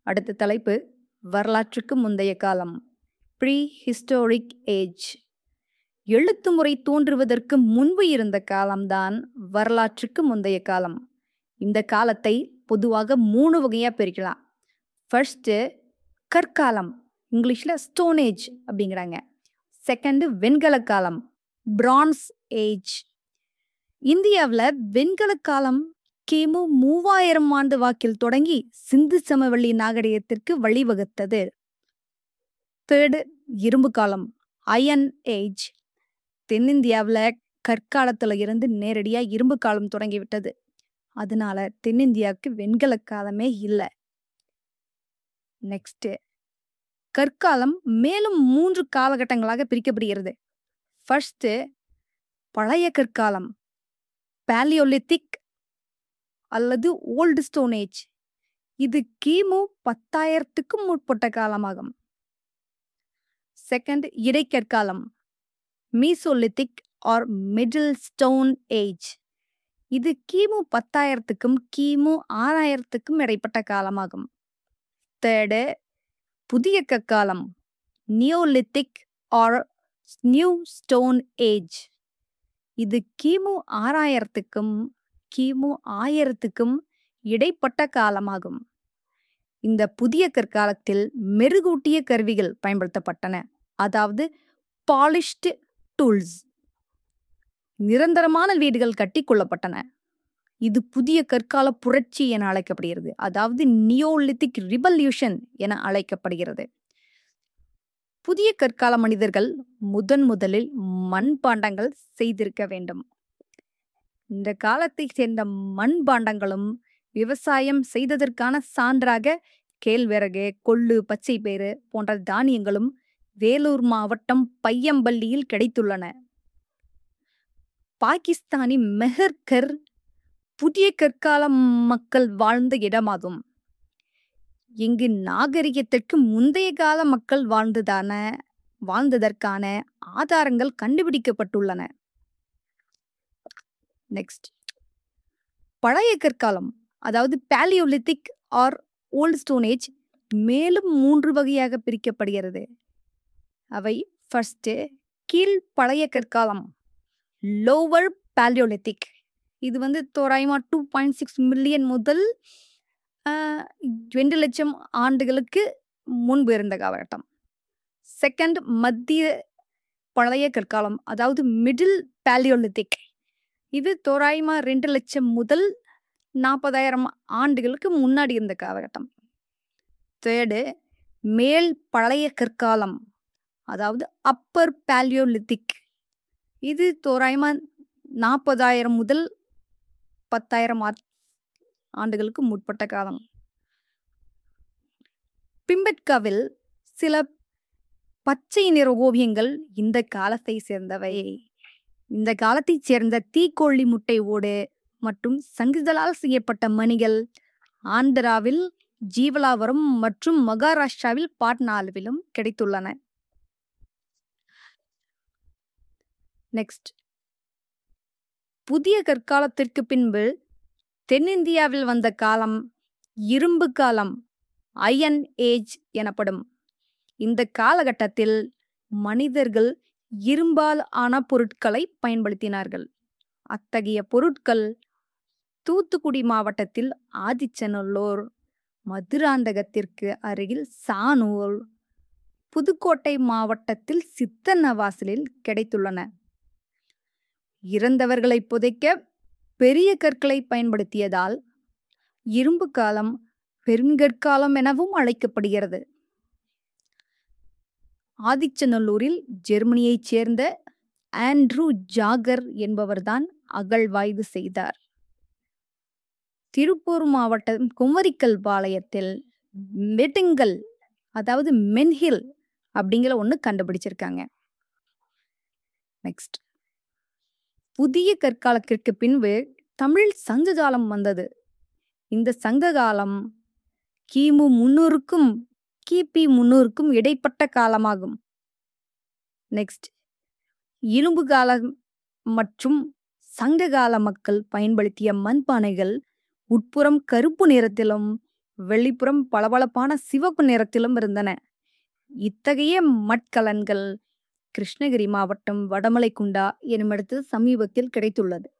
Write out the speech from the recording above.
அடுத்த தலைப்பு வரலாற்றுக்கு முந்தைய காலம் ப்ரீ ஹிஸ்டோரிக் ஏஜ் எழுத்து முறை தோன்றுவதற்கு முன்பு இருந்த காலம்தான் வரலாற்றுக்கு முந்தைய காலம் இந்த காலத்தை பொதுவாக மூணு வகையாக பிரிக்கலாம் ஃபர்ஸ்ட்டு கற்காலம் இங்கிலீஷில் ஸ்டோன் ஏஜ் அப்படிங்கிறாங்க செகண்டு வெண்கல காலம் பிரான்ஸ் ஏஜ் இந்தியாவில் வெண்கல காலம் கிமு மூவாயிரம் ஆண்டு வாக்கில் தொடங்கி சிந்து சமவெளி நாகரிகத்திற்கு வழிவகுத்தது தேர்டு இரும்பு காலம் அயன் ஏஜ் தென்னிந்தியாவில் கற்காலத்தில் இருந்து நேரடியாக இரும்பு காலம் தொடங்கிவிட்டது அதனால தென்னிந்தியாவுக்கு வெண்கல காலமே இல்லை நெக்ஸ்ட் கற்காலம் மேலும் மூன்று காலகட்டங்களாக பிரிக்கப்படுகிறது ஃபர்ஸ்ட் பழைய கற்காலம் பேலியோலித்திக் அல்லது ஓல்டு ஸ்டோன் ஏஜ் இது கிமு பத்தாயிரத்துக்கும் முற்பட்ட காலமாகும் செகண்ட் இடைக்கற்காலம் mesolithic or middle stone age இது கிமு பத்தாயிரத்துக்கும் கிமு ஆறாயிரத்துக்கும் இடைப்பட்ட காலமாகும் தேர்டு புதிய கற்காலம் neolithic or new stone age இது கிமு ஆறாயிரத்துக்கும் கிமு ஆயிரத்துக்கும் இடைப்பட்ட காலமாகும் இந்த புதிய கற்காலத்தில் மெருகூட்டிய கருவிகள் பயன்படுத்தப்பட்டன அதாவது பாலிஷ்டு டூல்ஸ் நிரந்தரமான வீடுகள் கட்டி கொள்ளப்பட்டன இது புதிய கற்கால புரட்சி என அழைக்கப்படுகிறது அதாவது நியோலித்திக் ரிவல்யூஷன் என அழைக்கப்படுகிறது புதிய கற்கால மனிதர்கள் முதன் முதலில் மண்பாண்டங்கள் செய்திருக்க வேண்டும் இந்த காலத்தை சேர்ந்த மண்பாண்டங்களும் விவசாயம் செய்ததற்கான சான்றாக கேழ்வரகு கொள்ளு பச்சை பயிறு போன்ற தானியங்களும் வேலூர் மாவட்டம் பையம்பள்ளியில் கிடைத்துள்ளன பாகிஸ்தானி மெஹர்கர் புதிய கற்கால மக்கள் வாழ்ந்த இடமாகும் இங்கு நாகரிகத்திற்கு முந்தைய கால மக்கள் வாழ்ந்ததான வாழ்ந்ததற்கான ஆதாரங்கள் கண்டுபிடிக்கப்பட்டுள்ளன நெக்ஸ்ட் பழைய கற்காலம் அதாவது paleolithic or old stone age மேலும் மூன்று வகையாக பிரிக்கப்படுகிறது அவை ஃபர்ஸ்ட் கீழ் பழைய கற்காலம் லோவர் பேலியோலித்திக் இது வந்து தோராயமாக டூ பாயிண்ட் சிக்ஸ் மில்லியன் முதல் ரெண்டு லட்சம் ஆண்டுகளுக்கு முன்பு இருந்த காலகட்டம் செகண்ட் மத்திய பழைய கற்காலம் அதாவது மிடில் பேலியோலித்திக் இது தோராயமாக ரெண்டு லட்சம் முதல் நாற்பதாயிரம் ஆண்டுகளுக்கு முன்னாடி இருந்த காலகட்டம் தேர்டு மேல் பழைய கற்காலம் அதாவது அப்பர் பேலியோலித்திக் இது தோராயமாக நாற்பதாயிரம் முதல் பத்தாயிரம் ஆண்டுகளுக்கு முற்பட்ட காலம் பிம்பட்காவில் சில பச்சை நிற ஓவியங்கள் இந்த காலத்தை சேர்ந்தவை இந்த காலத்தைச் சேர்ந்த தீக்கோழி முட்டை ஓடு மற்றும் சங்குதலால் செய்யப்பட்ட மணிகள் ஆந்திராவில் ஜீவலாவரம் மற்றும் மகாராஷ்டிராவில் பாட்னாலுவிலும் கிடைத்துள்ளன நெக்ஸ்ட் புதிய கற்காலத்திற்கு பின்பு தென்னிந்தியாவில் வந்த காலம் இரும்பு காலம் அயன் ஏஜ் எனப்படும் இந்த காலகட்டத்தில் மனிதர்கள் இரும்பால் ஆன பொருட்களை பயன்படுத்தினார்கள் அத்தகைய பொருட்கள் தூத்துக்குடி மாவட்டத்தில் ஆதிச்சநல்லூர் மதுராந்தகத்திற்கு அருகில் சானூர் புதுக்கோட்டை மாவட்டத்தில் சித்தன்னவாசலில் கிடைத்துள்ளன இறந்தவர்களை புதைக்க பெரிய கற்களை பயன்படுத்தியதால் இரும்பு காலம் பெருங்கற்காலம் எனவும் அழைக்கப்படுகிறது ஆதிச்சநல்லூரில் ஜெர்மனியைச் சேர்ந்த ஆண்ட்ரூ ஜாகர் என்பவர்தான் அகழ்வாய்வு செய்தார் திருப்பூர் மாவட்டம் குமரிக்கல் பாளையத்தில் மெட்டுங்கல் அதாவது மென்ஹில் அப்படிங்கிற ஒன்று கண்டுபிடிச்சிருக்காங்க நெக்ஸ்ட் புதிய கற்காலத்திற்கு பின்பு தமிழ் சங்ககாலம் வந்தது இந்த சங்ககாலம் கிமு முன்னூறுக்கும் கிபி முன்னூறுக்கும் இடைப்பட்ட காலமாகும் நெக்ஸ்ட் இரும்பு காலம் மற்றும் சங்ககால மக்கள் பயன்படுத்திய மண்பானைகள் உட்புறம் கருப்பு நிறத்திலும் வெளிப்புறம் பளபளப்பான சிவப்பு நிறத்திலும் இருந்தன இத்தகைய மட்கலன்கள் கிருஷ்ணகிரி மாவட்டம் வடமலைக்குண்டா என்னுமிடத்தில் சமீபத்தில் கிடைத்துள்ளது